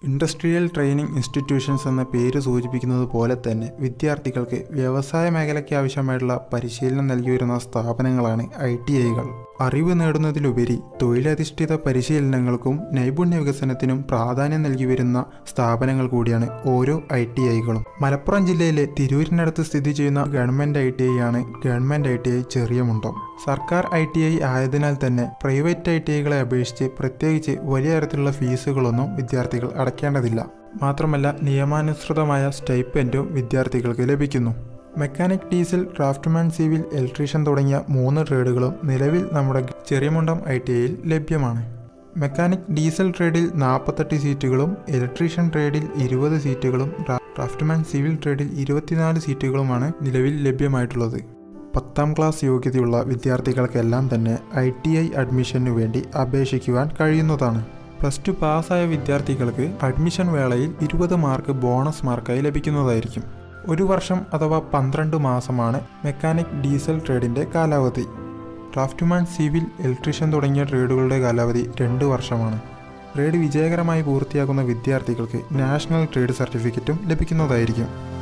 industrial training institutions എന്ന പേര് സൂചിപ്പിക്കുന്നത് പോലെ തന്നെ വിദ്യാർത്ഥികൾക്ക് വ്യവസായ മേഖലയ്ക്ക് ആവശ്യമായിട്ടുള്ള പരിശീലനം നൽകി വരുന്ന സ്ഥാപനങ്ങളാണ് ഐ ടി ഐകൾ അറിവ് നേടുന്നതിലുപരി തൊഴിലധിഷ്ഠിത പരിശീലനങ്ങൾക്കും നൈപുണ്യ വികസനത്തിനും പ്രാധാന്യം നൽകി വരുന്ന സ്ഥാപനങ്ങൾ കൂടിയാണ് ഓരോ ഐ ടി ഐകളും മലപ്പുറം ജില്ലയിലെ തിരൂരിനടുത്ത് സ്ഥിതി ചെയ്യുന്ന ഗവൺമെന്റ് ഐ ടി ഐ ആണ് government I T I Cheriyamundam സർക്കാർ ഐ ടി ഐ ആയതിനാൽ തന്നെ പ്രൈവറ്റ് ഐ ടി ഐകളെ അപേക്ഷിച്ച് പ്രത്യേകിച്ച് വലിയ തരത്തിലുള്ള ഫീസുകളൊന്നും വിദ്യാർത്ഥികൾ അടയ്ക്കേണ്ടതില്ല മാത്രമല്ല നിയമാനുസൃതമായ സ്റ്റൈപ്പൻറ്റും വിദ്യാർത്ഥികൾക്ക് ലഭിക്കുന്നു mechanic diesel draftsman civil electrician തുടങ്ങിയ മൂന്ന് ട്രേഡുകളും നിലവിൽ നമ്മുടെ ചെറിയമുണ്ടം ഐ ടി ഐയിൽ ലഭ്യമാണ് മെക്കാനിക് ഡീസൽ ട്രേഡിൽ നാൽപ്പത്തെട്ട് സീറ്റുകളും ഇലക്ട്രീഷ്യൻ ട്രേഡിൽ ഇരുപത് സീറ്റുകളും ഡ്രാ- ഡ്രാഫ്റ്റ്മാൻ സിവിൽ ട്രേഡിൽ ഇരുപത്തിനാല് സീറ്റുകളുമാണ് നിലവിൽ ലഭ്യമായിട്ടുള്ളത് പത്താം ക്ലാസ് യോഗ്യതയുള്ള വിദ്യാർത്ഥികൾക്കെല്ലാം തന്നെ ഐ ടി ഐ അഡ്മിഷനു വേണ്ടി അപേക്ഷിക്കുവാൻ കഴിയുന്നതാണ് പ്ലസ് ടു പാസ്സായ വിദ്യാർത്ഥികൾക്ക് അഡ്മിഷൻ വേളയിൽ ഇരുപത് മാർക്ക് ബോണസ് മാർക്കായി ലഭിക്കുന്നതായിരിക്കും ഒരു വർഷം അഥവാ പന്ത്രണ്ട് മാസമാണ് മെക്കാനിക് ഡീസൽ ട്രേഡിൻ്റെ കാലാവധി ഡ്രാഫ്റ്റ്മാൻ സിവിൽ ഇലക്ട്രീഷ്യൻ തുടങ്ങിയ ട്രേഡുകളുടെ കാലാവധി രണ്ട് വർഷമാണ് ട്രേഡ് വിജയകരമായി പൂർത്തിയാക്കുന്ന വിദ്യാർത്ഥികൾക്ക് നാഷണൽ ട്രേഡ് സർട്ടിഫിക്കറ്റും ലഭിക്കുന്നതായിരിക്കും